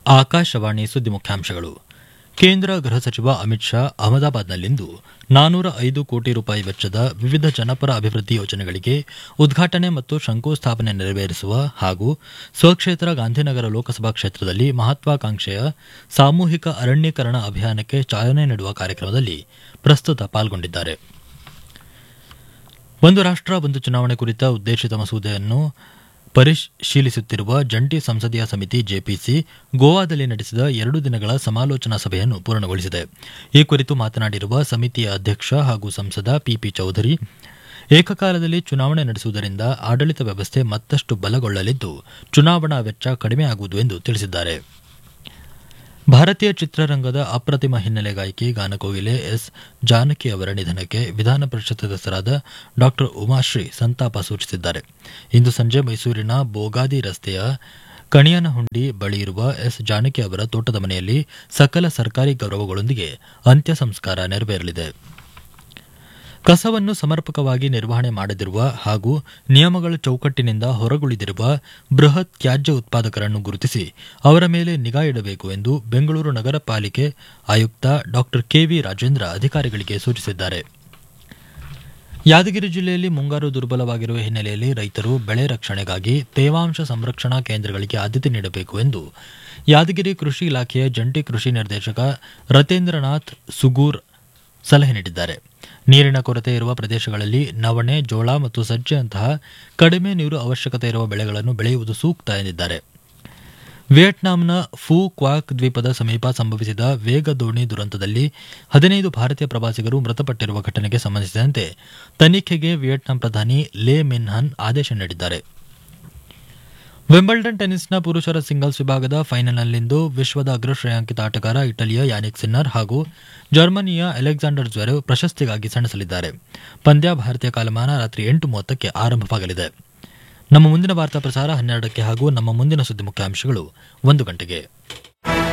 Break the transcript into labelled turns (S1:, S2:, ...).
S1: ಆಕಾಶವಾಣಿ ಸುದ್ದಿ ಮುಖ್ಯಾಂಶಗಳು ಕೇಂದ್ರ ಗೃಹ ಸಚಿವ ಅಮಿತ್ ಶಾ ಅಹಮದಾಬಾದ್ನಲ್ಲಿಂದು ನಾನೂರ ಐದು ಕೋಟಿ ರೂಪಾಯಿ ವೆಚ್ಚದ ವಿವಿಧ ಜನಪರ ಅಭಿವೃದ್ಧಿ ಯೋಜನೆಗಳಿಗೆ ಉದ್ಘಾಟನೆ ಮತ್ತು ಶಂಕುಸ್ಥಾಪನೆ ನೆರವೇರಿಸುವ ಹಾಗೂ ಸ್ವಕ್ಷೇತ್ರ ಗಾಂಧಿನಗರ ಲೋಕಸಭಾ ಕ್ಷೇತ್ರದಲ್ಲಿ ಮಹತ್ವಾಕಾಂಕ್ಷೆಯ ಸಾಮೂಹಿಕ ಅರಣ್ಯೀಕರಣ ಅಭಿಯಾನಕ್ಕೆ ಚಾಲನೆ ನೀಡುವ ಕಾರ್ಯಕ್ರಮದಲ್ಲಿ ಪ್ರಸ್ತುತ ಪಾಲ್ಗೊಂಡಿದ್ದಾರೆ ಒಂದು ರಾಷ್ಟ್ರ ಒಂದು ಚುನಾವಣೆ ಕುರಿತ ಉದ್ದೇಶಿತ ಮಸೂದೆಯನ್ನು ಪರಿಶೀಲಿಸುತ್ತಿರುವ ಜಂಟಿ ಸಂಸದೀಯ ಸಮಿತಿ ಜೆಪಿಸಿ ಗೋವಾದಲ್ಲಿ ನಡೆಸಿದ ಎರಡು ದಿನಗಳ ಸಮಾಲೋಚನಾ ಸಭೆಯನ್ನು ಪೂರ್ಣಗೊಳಿಸಿದೆ ಈ ಕುರಿತು ಮಾತನಾಡಿರುವ ಸಮಿತಿಯ ಅಧ್ಯಕ್ಷ ಹಾಗೂ ಸಂಸದ ಪಿಪಿ ಚೌಧರಿ ಏಕಕಾಲದಲ್ಲಿ ಚುನಾವಣೆ ನಡೆಸುವುದರಿಂದ ಆಡಳಿತ ವ್ಯವಸ್ಥೆ ಮತ್ತಷ್ಟು ಬಲಗೊಳ್ಳಲಿದ್ದು ಚುನಾವಣಾ ವೆಚ್ಚ ಕಡಿಮೆಯಾಗುವುದು ಎಂದು ತಿಳಿಸಿದ್ದಾರೆ ಭಾರತೀಯ ಚಿತ್ರರಂಗದ ಅಪ್ರತಿಮ ಹಿನ್ನೆಲೆ ಗಾಯಕಿ ಗಾನಕೋಗಿಲೆ ಎಸ್ ಜಾನಕಿ ಅವರ ನಿಧನಕ್ಕೆ ವಿಧಾನ ಪರಿಷತ್ ಸದಸ್ಯರಾದ ಡಾ ಉಮಾಶ್ರೀ ಸಂತಾಪ ಸೂಚಿಸಿದ್ದಾರೆ ಇಂದು ಸಂಜೆ ಮೈಸೂರಿನ ಬೋಗಾದಿ ರಸ್ತೆಯ ಕಣಿಯನಹುಂಡಿ ಬಳಿ ಇರುವ ಎಸ್ ಜಾನಕಿ ಅವರ ತೋಟದ ಮನೆಯಲ್ಲಿ ಸಕಲ ಸರ್ಕಾರಿ ಗೌರವಗಳೊಂದಿಗೆ ಅಂತ್ಯ ಸಂಸ್ಕಾರ ನೆರವೇರಲಿದೆ ಕಸವನ್ನು ಸಮರ್ಪಕವಾಗಿ ನಿರ್ವಹಣೆ ಮಾಡದಿರುವ ಹಾಗೂ ನಿಯಮಗಳ ಚೌಕಟ್ಟಿನಿಂದ ಹೊರಗುಳಿದಿರುವ ಬೃಹತ್ ತ್ಯಾಜ್ಯ ಉತ್ಪಾದಕರನ್ನು ಗುರುತಿಸಿ ಅವರ ಮೇಲೆ ನಿಗಾ ಇಡಬೇಕು ಎಂದು ಬೆಂಗಳೂರು ನಗರ ಪಾಲಿಕೆ ಆಯುಕ್ತ ಡಾ ಕೆವಿ ರಾಜೇಂದ್ರ ಅಧಿಕಾರಿಗಳಿಗೆ ಸೂಚಿಸಿದ್ದಾರೆ ಯಾದಗಿರಿ ಜಿಲ್ಲೆಯಲ್ಲಿ ಮುಂಗಾರು ದುರ್ಬಲವಾಗಿರುವ ಹಿನ್ನೆಲೆಯಲ್ಲಿ ರೈತರು ಬೆಳೆ ರಕ್ಷಣೆಗಾಗಿ ತೇವಾಂಶ ಸಂರಕ್ಷಣಾ ಕೇಂದ್ರಗಳಿಗೆ ಆದ್ಯತೆ ನೀಡಬೇಕು ಎಂದು ಯಾದಗಿರಿ ಕೃಷಿ ಇಲಾಖೆಯ ಜಂಟಿ ಕೃಷಿ ನಿರ್ದೇಶಕ ರತೇಂದ್ರನಾಥ್ ಸುಗೂರ್ ಸಲಹೆ ನೀಡಿದ್ದಾರೆ ನೀರಿನ ಕೊರತೆ ಇರುವ ಪ್ರದೇಶಗಳಲ್ಲಿ ನವಣೆ ಜೋಳ ಮತ್ತು ಸಜ್ಜೆಯಂತಹ ಕಡಿಮೆ ನೀರು ಅವಶ್ಯಕತೆ ಇರುವ ಬೆಳೆಗಳನ್ನು ಬೆಳೆಯುವುದು ಸೂಕ್ತ ಎಂದಿದ್ದಾರೆ ವಿಯೆಟ್ನಾಂನ ಫೂ ಕ್ವಾಕ್ ದ್ವೀಪದ ಸಮೀಪ ಸಂಭವಿಸಿದ ವೇಗ ದೋಣಿ ದುರಂತದಲ್ಲಿ ಹದಿನೈದು ಭಾರತೀಯ ಪ್ರವಾಸಿಗರು ಮೃತಪಟ್ಟಿರುವ ಘಟನೆಗೆ ಸಂಬಂಧಿಸಿದಂತೆ ತನಿಖೆಗೆ ವಿಯೆಟ್ನಾಂ ಪ್ರಧಾನಿ ಲೇ ಮಿನ್ಹನ್ ಆದೇಶ ನೀಡಿದ್ದಾರೆ ವಿಂಬಲ್ಡನ್ ಟೆನಿಸ್ನ ಪುರುಷರ ಸಿಂಗಲ್ಸ್ ವಿಭಾಗದ ಫೈನಲ್ನಲ್ಲಿಂದು ವಿಶ್ವದ ಅಗ್ರ ಶ್ರೇಯಾಂಕಿತ ಆಟಗಾರ ಇಟಲಿಯ ಯಾನಿಕ್ ಸಿನ್ನರ್ ಹಾಗೂ ಜರ್ಮನಿಯ ಅಲೆಕ್ಸಾಂಡರ್ ಜ್ವೆರೆವ್ ಪ್ರಶಸ್ತಿಗಾಗಿ ಸೆಣಸಲಿದ್ದಾರೆ ಪಂದ್ಯ ಭಾರತೀಯ ಕಾಲಮಾನ ರಾತ್ರಿ ಎಂಟು ಮೂವತ್ತಕ್ಕೆ ಆರಂಭವಾಗಲಿದೆ ನಮ್ಮ ಮುಂದಿನ ವಾರ್ತಾ ಪ್ರಸಾರ ಹನ್ನೆರಡಕ್ಕೆ ಹಾಗೂ ನಮ್ಮ ಮುಂದಿನ ಸುದ್ದಿ ಮುಖ್ಯಾಂಶಗಳು ಒಂದು ಗಂಟೆಗೆ